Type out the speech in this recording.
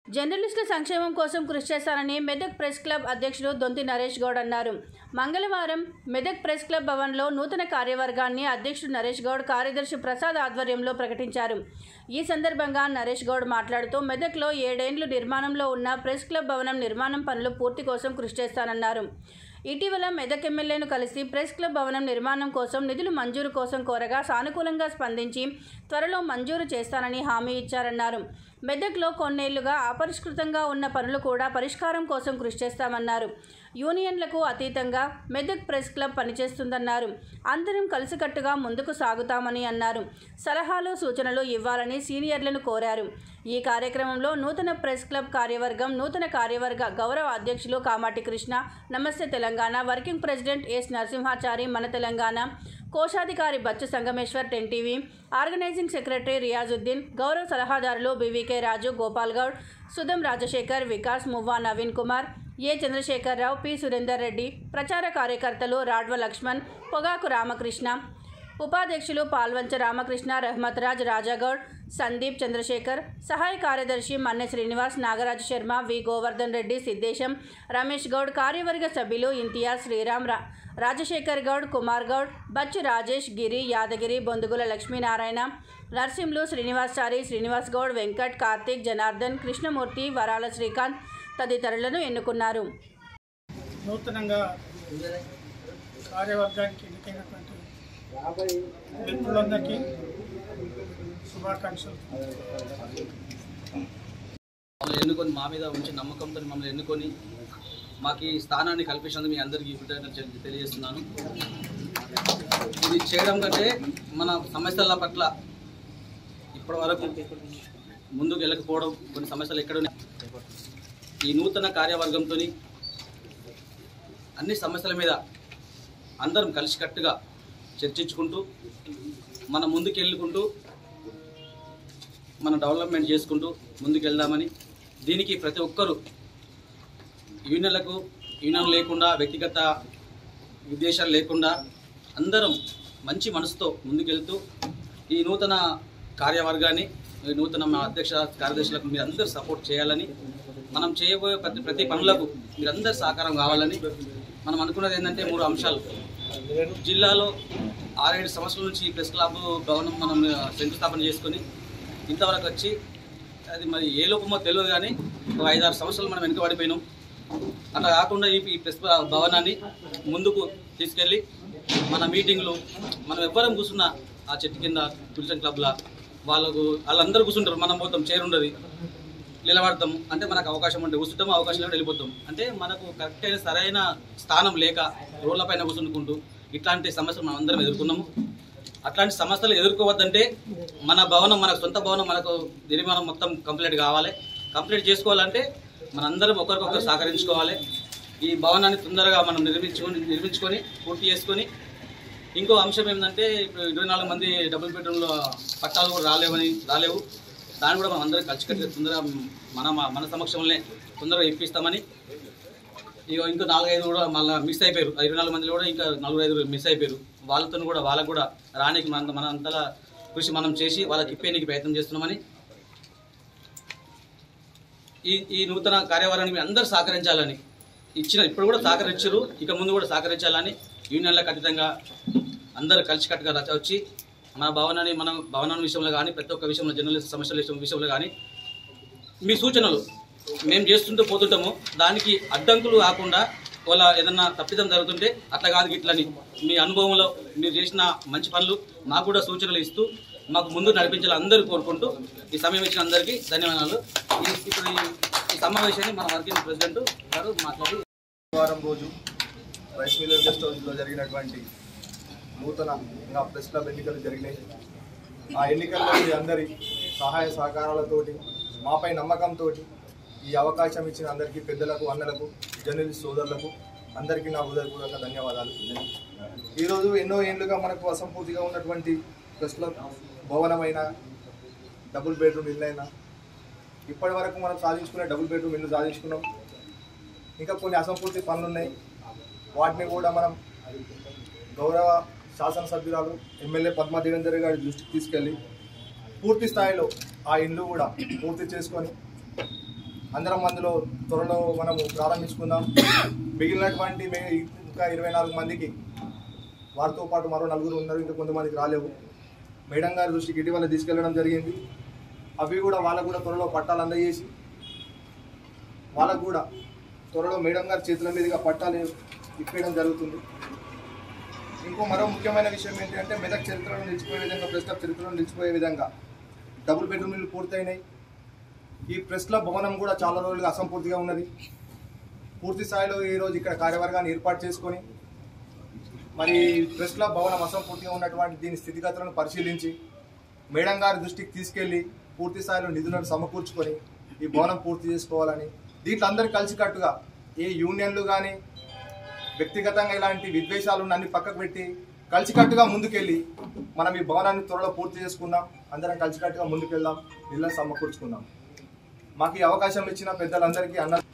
జర్నలిస్టుల సంక్షేమం కోసం కృషి చేస్తానని మెదక్ ప్రెస్ క్లబ్ అధ్యక్షుడు దొంతి నరేష్ గౌడ్ అన్నారు మంగళవారం మెదక్ ప్రెస్ క్లబ్ భవన్లో నూతన కార్యవర్గాన్ని అధ్యక్షుడు నరేష్ గౌడ్ కార్యదర్శి ప్రసాద్ ఆధ్వర్యంలో ప్రకటించారు ఈ సందర్భంగా నరేష్ గౌడ్ మాట్లాడుతూ మెదక్లో ఏడేండ్లు నిర్మాణంలో ఉన్న ప్రెస్ క్లబ్ భవనం నిర్మాణం పనులు పూర్తి కోసం కృషి చేస్తానన్నారు ఇటీవల మెదక్ ఎమ్మెల్యేను కలిసి ప్రెస్ క్లబ్ భవనం నిర్మాణం కోసం నిధులు మంజూరు కోసం కోరగా సానుకూలంగా స్పందించి త్వరలో మంజూరు చేస్తానని హామీ ఇచ్చారన్నారు మెదక్లో కొన్నేళ్లుగా అపరిష్కృతంగా ఉన్న పనులు కూడా పరిష్కారం కోసం కృషి చేస్తామన్నారు యూనియన్లకు అతీతంగా మెదక్ ప్రెస్ క్లబ్ పనిచేస్తుందన్నారు అందరం కలిసికట్టుగా ముందుకు సాగుతామని అన్నారు సలహాలు సూచనలు ఇవ్వాలని సీనియర్లను కోరారు ఈ కార్యక్రమంలో నూతన ప్రెస్ క్లబ్ కార్యవర్గం నూతన కార్యవర్గ గౌరవ అధ్యక్షులు కామాటి కృష్ణ నమస్తే Telangana working president S Narasimhachari మన తెలంగాణ కోశాధికారి Bachchu Sangameshwar ten TV organising secretary Riyazuddin గౌరవ సలహాదారులు BVK Raju Gopal Goud Sudham Rajasekhar Vikas Muvva Naveen Kumar A Chandrasekhar Rao P Surender Reddy ప్రచార కార్యకర్తలు రాడ్వ లక్ష్మణ్ పొగాకు రామకృష్ణ ఉపాధ్యక్షులు పాల్వంచ రామకృష్ణ రహమత్రాజ్ రాజాగౌడ్ సందీప్ చంద్రశేఖర్ సహాయ కార్యదర్శి మన్నె శ్రీనివాస్ నాగరాజు శర్మ వి గోవర్ధన్ రెడ్డి సిద్దేశం రమేష్ గౌడ్ కార్యవర్గ సభ్యులు ఇంతియాజ్ శ్రీరామ్ రా రాజశేఖర్ గౌడ్ కుమార్ గౌడ్ బచ్చు రాజేష్ గిరి యాదగిరి బొందుగుల లక్ష్మీనారాయణ నర్సింలు శ్రీనివాసారి శ్రీనివాస్ గౌడ్ వెంకట్ కార్తీక్ జనార్దన్ కృష్ణమూర్తి వరాల శ్రీకాంత్ తదితరులను ఎన్నుకున్నారు నూతనంగా కార్యవర్గానికి ఎన్నికైనటువంటి మిత్రులందరికీ శుభాకాంక్షలు మమ్మల్ని ఎన్నుకొని మా మీద ఉంచి నమ్మకంతో మమ్మల్ని ఎన్నుకొని మాకు ఈ స్థానాన్ని కల్పించినందుకు మీ అందరికీ కృతజ్ఞతలు తెలి- తెలియజేస్తున్నాను ఇది చేయడం కంటే మన సమస్యల పట్ల ఇప్పటి వరకు ముందుకు వెళ్ళకపోవడం కొన్ని సమస్యలు ఎక్కడ ఉన్నాయి. ఈ నూతన కార్యవర్గంతో అన్ని సమస్యల మీద అందరం కలిసికట్టుగా చర్చించుకుంటూ మనం ముందుకు వెళ్ళుకుంటూ మనం డెవలప్మెంట్ చేసుకుంటూ ముందుకు వెళ్దామని దీనికి ప్రతి ఒక్కరూ యూనియన్లకు యూనియన్ లేకుండా వ్యక్తిగత ఉద్దేశాలు లేకుండా అందరం మంచి మనసుతో ముందుకెళ్తూ ఈ నూతన కార్యవర్గాన్ని ఈ నూతన మా అధ్యక్ష కార్యదర్శులకు మీరు అందరూ సపోర్ట్ చేయాలని మనం చేయబోయే ప్రతి ప్రతి పనులకు మీరందరూ సహకారం కావాలని మనం అనుకున్నది ఏంటంటే మూడు అంశాలు జిల్లాలో ఆరేడు సంవత్సరాల నుంచి ఈ ప్రెస్ క్లబ్ భవనం మనం ఆ, శంకుస్థాపన చేసుకొని ఇంతవరకు వచ్చి అది మరి ఏ లోపమో తెలియదు కానీ ఒక ఐదారు సంవత్సరాలు మనం వెనుకబడిపోయినాం అట్లా కాకుండా ఈ ఈ ప్రెస్ భవనాన్ని ముందుకు తీసుకెళ్ళి మన మీటింగ్లు మనం ఎవ్వరం కూర్చున్నా ఆ చెట్టు కింద టూరిజం క్లబ్లో వాళ్ళకు వాళ్ళందరూ కూర్చుంటారు మనం పోతాం చైర్ ఉండదు నిలబడతాం అంటే మనకు అవకాశం ఉంటే కూర్చుంటాము అవకాశం లేకుండా వెళ్ళిపోతాం అంటే మనకు కరెక్ట్ అయిన సరైన స్థానం లేక రోడ్ల పైన కూర్చుంటుకుంటూ ఇట్లాంటి సమస్యలు మనం అందరం ఎదుర్కొన్నాము అట్లాంటి సమస్యలు ఎదుర్కోవద్దంటే మన భవనం మన సొంత భవనం మనకు నిర్మాణం మొత్తం కంప్లీట్ కావాలి కంప్లీట్ చేసుకోవాలంటే మనందరం ఒకరికొకరు సహకరించుకోవాలి ఈ భవనాన్ని తొందరగా మనం నిర్మించుకొని నిర్మించుకొని పూర్తి చేసుకొని ఇంకో అంశం ఏంటంటే ఇప్పుడు ఇరవై నాలుగు మంది డబుల్ బెడ్రూమ్లో పట్టాలు కూడా రాలేవని రాలేవు దాన్ని కూడా మనం అందరం కలిసికట్టుగా తొందరగా మన మన సమక్షంలోనే తొందరగా ఇప్పిస్తామని ఇక ఇంకా నాలుగైదు కూడా మళ్ళీ మిస్ అయిపోయారు ఇరవై నాలుగు మందిలో కూడా ఇంకా నలుగురు ఐదు మిస్ అయిపోయారు వాళ్ళతో కూడా వాళ్ళకు కూడా రానికి మన మన అంతలా కృషి మనం చేసి వాళ్ళకి ఇప్పేయడానికి ప్రయత్నం చేస్తున్నామని ఈ ఈ నూతన కార్యవర్గానికి మీరు అందరూ సహకరించాలని ఇచ్చిన ఇప్పుడు కూడా సహకరించారు ఇక ముందు కూడా సహకరించాలని యూనియన్లకు అతీతంగా అందరూ కలిసికట్టుగా రచ వచ్చి మన భవనాన్ని మన భవనం విషయంలో కానీ ప్రతి ఒక్క విషయంలో జర్నలిస్ట్ సమస్యల విషయం- విషయంలో కానీ మీ సూచనలు మేము చేస్తుంటూ పోతుంటాము దానికి అడ్డంకులు కాకుండా వాళ్ళ ఏదన్నా తప్పిదం జరుగుతుంటే అట్లా కాదు ఇట్లని మీ అనుభవంలో మీరు చేసిన మంచి పనులు మాకు కూడా సూచనలు ఇస్తూ మాకు ముందు నడిపించాలని అందరూ కోరుకుంటూ ఈ సమయం ఇచ్చిన అందరికీ ధన్యవాదాలు ఈ ఇప్పుడు ఈ- ఈ సమావేశాన్ని మన వర్కింగ్ ప్రెసిడెంట్ గారు మాట్లాడి వారం రోజు రైస్ మిల్లర్ గెస్ట్ హౌస్లో జరిగినటువంటి నూతన ఇంకా ప్రెస్ క్లబ్ ఎన్నికలు జరిగినాయి ఆ ఎన్నికల్లో మీ అందరి సహాయ సహకారాలతోటి మాపై నమ్మకంతో ఈ అవకాశం ఇచ్చిన అందరికీ పెద్దలకు అన్నలకు జర్నలిస్ట్ సోదరులకు అందరికీ నా హృదయపూర్వక ధన్యవాదాలు ఈరోజు ఎన్నో ఏళ్ళుగా మనకు అసంపూర్తిగా ఉన్నటువంటి ప్రెస్ క్లబ్ భవనమైన డబుల్ బెడ్రూమ్ ఇల్లు అయినా ఇప్పటి వరకు మనం సాధించుకునే డబుల్ బెడ్రూమ్ ఇల్లు సాధించుకున్నాం ఇంకా కొన్ని అసంపూర్తి పనులు ఉన్నాయి వాటిని కూడా మనం గౌరవ శాసనసభ్యురాలు ఎమ్మెల్యే పద్మా దేవేందర్ గారి దృష్టికి తీసుకెళ్ళి పూర్తి స్థాయిలో ఆ ఇల్లు కూడా పూర్తి చేసుకొని అందరం అందులో త్వరలో మనము ప్రారంభించుకుందాం మిగిలినటువంటి మే- ఇంకా ఇరవై నాలుగు మందికి వారితో పాటు మరో నలుగురు ఉన్నారు ఇంకా కొంతమందికి రాలేవు మేడం గారి దృష్టికి ఇటీవల తీసుకెళ్లడం జరిగింది అవి కూడా వాళ్ళకు కూడా త్వరలో పట్టాలు అందజేసి వాళ్ళకు కూడా త్వరలో మేడం గారి చేతుల మీదుగా పట్టాలు ఇప్పేయడం జరుగుతుంది ఇంకో మరో ముఖ్యమైన విషయం ఏంటంటే మెదక్ చరిత్రలో నిలిచిపోయే విధంగా ప్రెస్ క్లబ్ చరిత్రలో నిలిచిపోయే విధంగా డబుల్ బెడ్రూమ్ ఇల్లు పూర్తయినాయి ఈ ప్రెస్ క్లబ్ భవనం కూడా చాలా రోజులుగా అసంపూర్తిగా ఉన్నది పూర్తి స్థాయిలో ఈరోజు ఇక్కడ కార్యవర్గాన్ని ఏర్పాటు చేసుకొని మరి ప్రెస్ క్లబ్ భవనం అసంపూర్తిగా ఉన్నటువంటి దీని స్థితిగతులను పరిశీలించి మేడం గారి దృష్టికి తీసుకెళ్లి పూర్తి స్థాయిలో నిధులను సమకూర్చుకొని ఈ భవనం పూర్తి చేసుకోవాలని దీంట్లో అందరూ కలిసికట్టుగా ఏ యూనియన్లు కానీ వ్యక్తిగతంగా ఇలాంటి విద్వేషాలు అన్ని పక్కకు పెట్టి కలిసికట్టుగా ముందుకెళ్ళి మనం ఈ భవనాన్ని త్వరలో పూర్తి చేసుకుందాం అందరం కలిసికట్టుగా ముందుకెళ్దాం నిధులను సమకూర్చుకుందాం మాకు ఈ అవకాశం ఇచ్చిన పెద్దలందరికీ అన్న